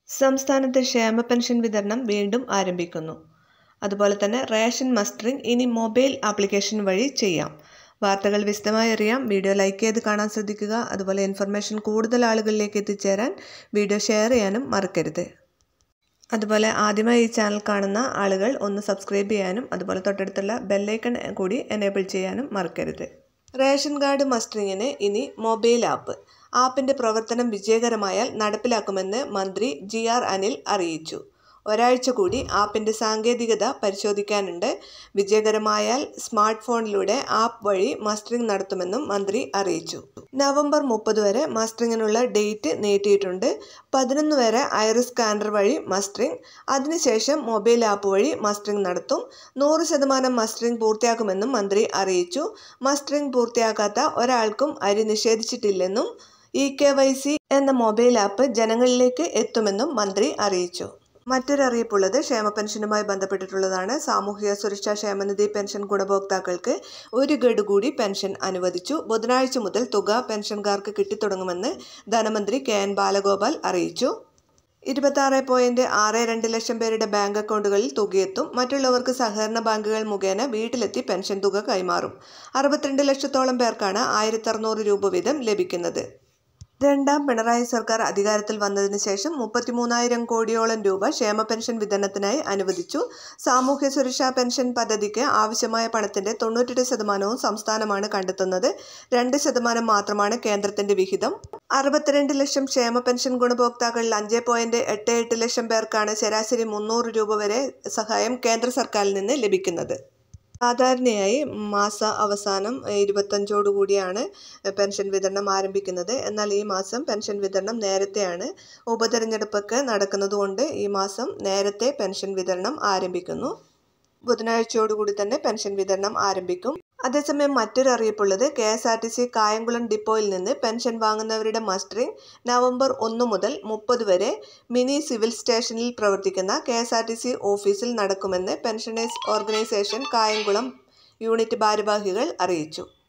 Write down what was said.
സംസ്ഥാനത്ത് ക്ഷേമ പെൻഷൻ വിതരണം വീണ്ടും ആരംഭിക്കുന്നു അതുപോലെ തന്നെ റേഷൻ മസ്റ്ററിംഗ് ഇനി മൊബൈൽ ആപ്ലിക്കേഷൻ വഴി ചെയ്യാം വാർത്തകൾ വിശദമായി അറിയാം വീഡിയോ ലൈക്ക് ചെയ്ത് കാണാൻ ശ്രദ്ധിക്കുക അതുപോലെ ഇൻഫർമേഷൻ കൂടുതൽ ആളുകളിലേക്ക് എത്തിച്ചേരാൻ വീഡിയോ ഷെയർ ചെയ്യാനും മറക്കരുത് അതുപോലെ ആദ്യമായി ഈ ചാനൽ കാണുന്ന ആളുകൾ ഒന്ന് സബ്സ്ക്രൈബ് ചെയ്യാനും അതുപോലെ തൊട്ടടുത്തുള്ള ബെല്ലൈക്കൺ കൂടി എനേബിൾ ചെയ്യാനും മറക്കരുത് റേഷൻ കാർഡ് മസ്റ്ററിങ്ങിന് ഇനി മൊബൈൽ ആപ്പ് ആപ്പിൻ്റെ പ്രവർത്തനം വിജയകരമായാൽ നടപ്പിലാക്കുമെന്ന് മന്ത്രി ജി ആർ അനിൽ അറിയിച്ചു ഒരാഴ്ച കൂടി ആപ്പിൻ്റെ സാങ്കേതികത പരിശോധിക്കാനുണ്ട് വിജയകരമായാൽ സ്മാർട്ട് ഫോണിലൂടെ ആപ്പ് വഴി മസ്റ്ററിംഗ് നടത്തുമെന്നും മന്ത്രി അറിയിച്ചു നവംബർ മുപ്പത് വരെ മസ്റ്ററിങ്ങിനുള്ള ഡേറ്റ് നീട്ടിയിട്ടുണ്ട് പതിനൊന്ന് വരെ ഐറിസ് സ്കാനർ വഴി മസ്റ്ററിംഗ് അതിനുശേഷം മൊബൈൽ ആപ്പ് വഴി മസ്റ്ററിംഗ് നടത്തും നൂറ് ശതമാനം മസ്റ്ററിംഗ് പൂർത്തിയാക്കുമെന്നും മന്ത്രി അറിയിച്ചു മസ്റ്ററിംഗ് പൂർത്തിയാക്കാത്ത ഒരാൾക്കും അരി നിഷേധിച്ചിട്ടില്ലെന്നും ഇ കെ വൈ സി എന്ന മൊബൈൽ ആപ്പ് ജനങ്ങളിലേക്ക് എത്തുമെന്നും മന്ത്രി അറിയിച്ചു മറ്റൊരു അറിയിപ്പുള്ളത് ക്ഷേമ പെൻഷനുമായി ബന്ധപ്പെട്ടിട്ടുള്ളതാണ് സാമൂഹിക സുരക്ഷാ ക്ഷേമനിധി പെൻഷൻ ഗുണഭോക്താക്കൾക്ക് ഒരു ഗഡു കൂടി പെൻഷൻ അനുവദിച്ചു ബുധനാഴ്ച മുതൽ തുക പെൻഷൻകാർക്ക് കിട്ടിത്തുടങ്ങുമെന്ന് ധനമന്ത്രി കെ എൻ ബാലഗോപാൽ അറിയിച്ചു ഇരുപത്താറ് പോയിന്റ് ആറ് രണ്ട് ലക്ഷം പേരുടെ ബാങ്ക് അക്കൗണ്ടുകളിൽ തുകയെത്തും മറ്റുള്ളവർക്ക് സഹകരണ ബാങ്കുകൾ മുഖേന വീട്ടിലെത്തി പെൻഷൻ തുക കൈമാറും അറുപത്തിരണ്ട് ലക്ഷത്തോളം പേർക്കാണ് ആയിരത്തി അറുന്നൂറ് രൂപ വീതം ലഭിക്കുന്നത് രണ്ടാം പിണറായി സർക്കാർ അധികാരത്തിൽ വന്നതിന് ശേഷം മുപ്പത്തിമൂന്നായിരം കോടിയോളം രൂപ ക്ഷേമ പെൻഷൻ വിതരണത്തിനായി അനുവദിച്ചു സാമൂഹ്യ സുരക്ഷാ പെൻഷൻ പദ്ധതിക്ക് ആവശ്യമായ പണത്തിന്റെ തൊണ്ണൂറ്റെട്ട് ശതമാനവും സംസ്ഥാനമാണ് കണ്ടെത്തുന്നത് രണ്ട് ശതമാനം മാത്രമാണ് കേന്ദ്രത്തിന്റെ വിഹിതം അറുപത്തിരണ്ട് ലക്ഷം ക്ഷേമ പെൻഷൻ ഗുണഭോക്താക്കളിൽ അഞ്ച് പോയിന്റ് എട്ട് എട്ട് ലക്ഷം പേർക്കാണ് ശരാശരി മുന്നൂറ് രൂപ വരെ സഹായം കേന്ദ്ര സർക്കാരിൽ നിന്ന് ലഭിക്കുന്നത് സാധാരണയായി മാസ അവസാനം ഇരുപത്തഞ്ചോടു കൂടിയാണ് പെൻഷൻ വിതരണം ആരംഭിക്കുന്നത് എന്നാൽ ഈ മാസം പെൻഷൻ വിതരണം നേരത്തെയാണ് ഉപതെരഞ്ഞെടുപ്പൊക്കെ നടക്കുന്നതുകൊണ്ട് ഈ മാസം നേരത്തെ പെൻഷൻ വിതരണം ആരംഭിക്കുന്നു ബുധനാഴ്ചയോടുകൂടി തന്നെ പെൻഷൻ വിതരണം ആരംഭിക്കും അതേസമയം മറ്റൊരു അറിയിപ്പുള്ളത് K S R T C Kayamkulam ഡിപ്പോയിൽ നിന്ന് പെൻഷൻ വാങ്ങുന്നവരുടെ മസ്റ്ററിംഗ് നവംബർ ഒന്ന് മുതൽ മുപ്പത് വരെ മിനി സിവിൽ സ്റ്റേഷനിൽ പ്രവർത്തിക്കുന്ന K S R T C ഓഫീസിൽ നടക്കുമെന്ന് പെൻഷനേഴ്സ് ഓർഗനൈസേഷൻ കായംകുളം യൂണിറ്റ് ഭാരവാഹികൾ അറിയിച്ചു